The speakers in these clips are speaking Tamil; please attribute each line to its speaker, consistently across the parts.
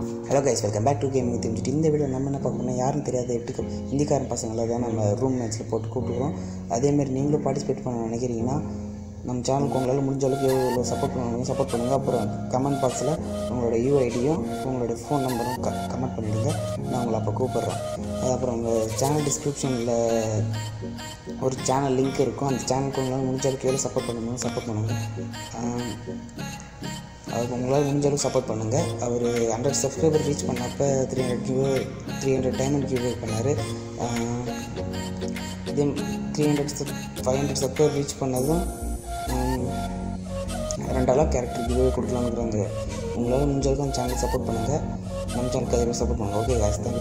Speaker 1: hello guys welcome back to gaming தெரிஞ்சுட்டு இந்த வீடியோ நம்ம என்ன பார்க்கணும்னா யாரும் தெரியாத எட்டு கம் ஹிந்திக்காரன் பசங்களை தான் நம்ம ரூம் மேட்ச்சில் போட்டு கூப்பிட்டுக்கிறோம் அதேமாரி நீங்களும் பார்ட்டிசிபேட் பண்ண நினைக்கிறீங்கன்னா நம்ம சேனலுக்கு உங்களால் முடிஞ்ச அளவுக்கு எவ்வளோ சப்போர்ட் பண்ணுவாங்க சப்போர்ட் பண்ணுங்கள் அப்புறம் கமெண்ட் பாக்ஸில் உங்களோட யூஐடியும் உங்களோட ஃபோன் நம்பரும் க கமெண்ட் பண்ணிவிடுங்க நான் உங்களை அப்போ கூப்பிட்றேன் அப்புறம் உங்கள் சேனல் டிஸ்கிரிப்ஷனில் ஒரு சேனல் லிங்க் இருக்கும் அந்த சேனலுக்கு உங்களால் முடிஞ்ச அளவுக்கு எவ்வளோ சப்போர்ட் பண்ணணும் சப்போர்ட் பண்ணுங்கள் அதுக்கு உங்களால் முடிஞ்ச அளவுக்கு சப்போர்ட் பண்ணுங்கள் அவர் ஹண்ட்ரட் சப்ஸ்கிரைபர் ரீச் பண்ணப்போ three hundred Q three hundred diamond Q பண்ணார் இதே three hundred sub five hundred subscriber reach பண்ணதும் ரெண்டாளாக கேரக்டர் கியூவே கொடுக்கலாம்னுக்குறாங்க உங்களால் முடிஞ்ச அளவுக்கு அந்த சேனலுக்கு சப்போர்ட் பண்ணுங்கள் நம்ம சேனலுக்கு அதே சப்போர்ட் பண்ணுங்கள் ஓகே காசு தான்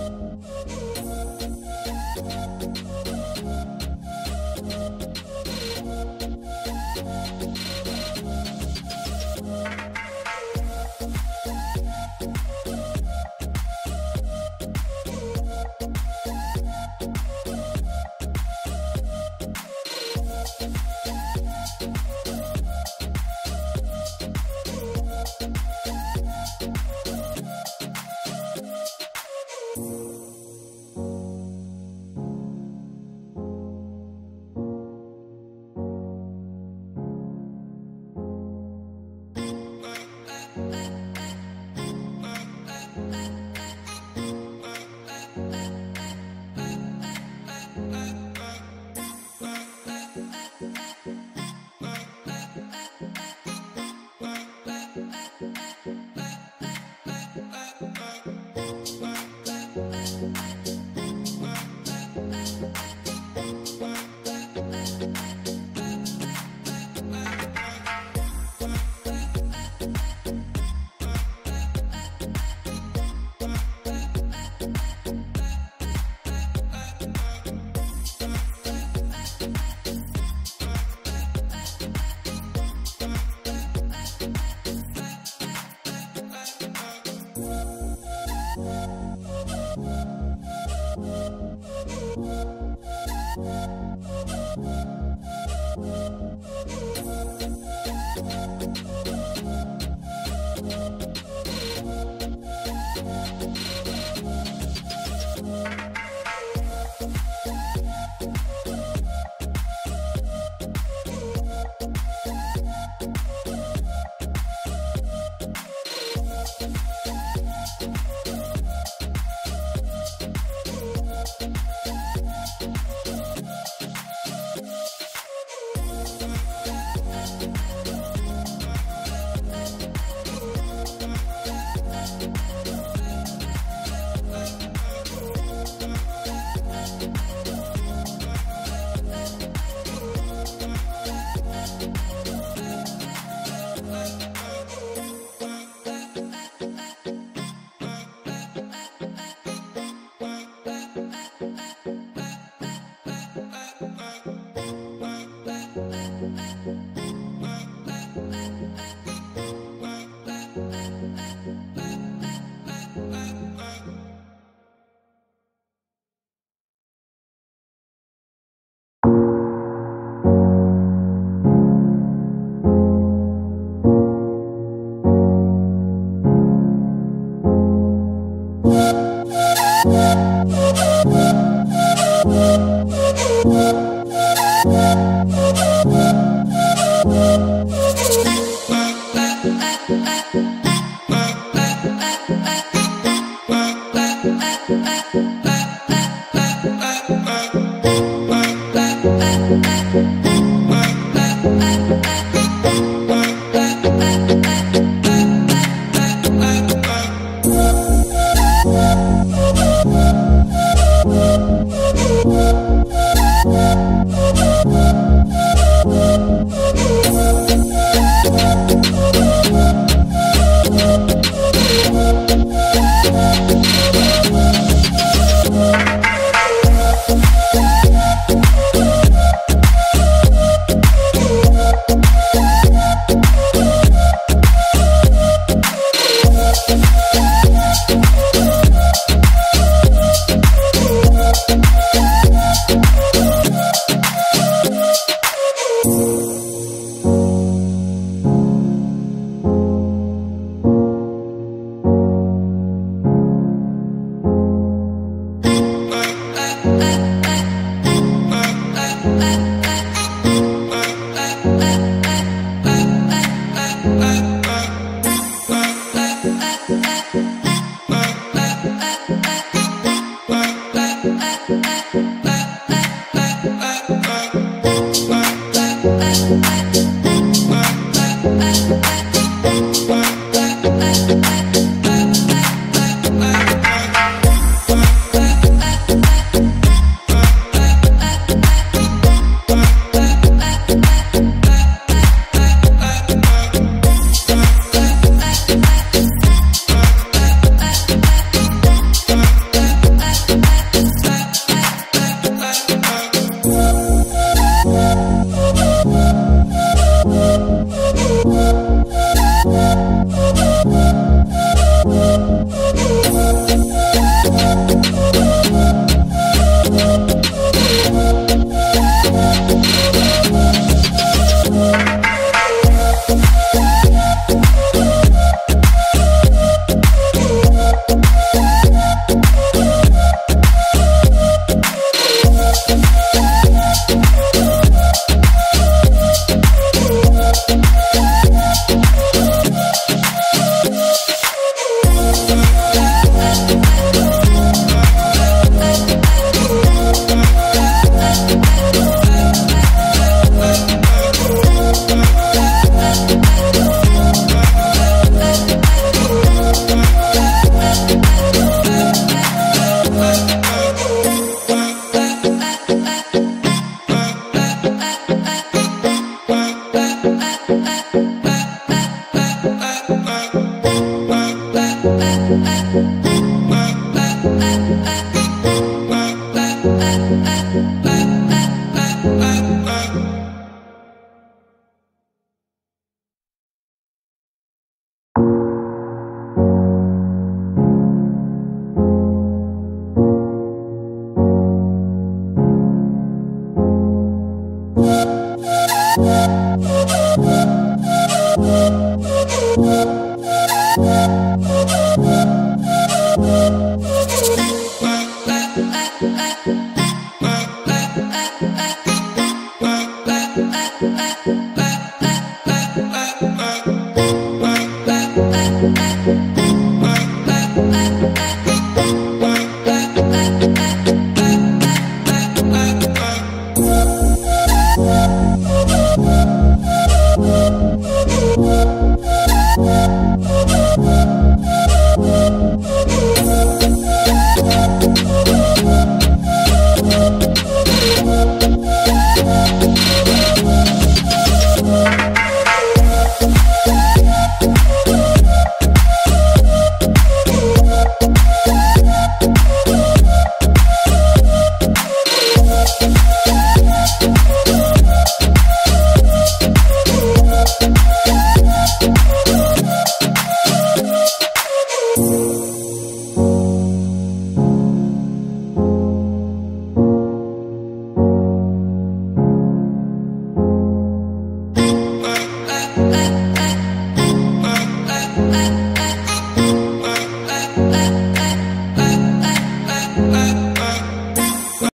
Speaker 2: Thank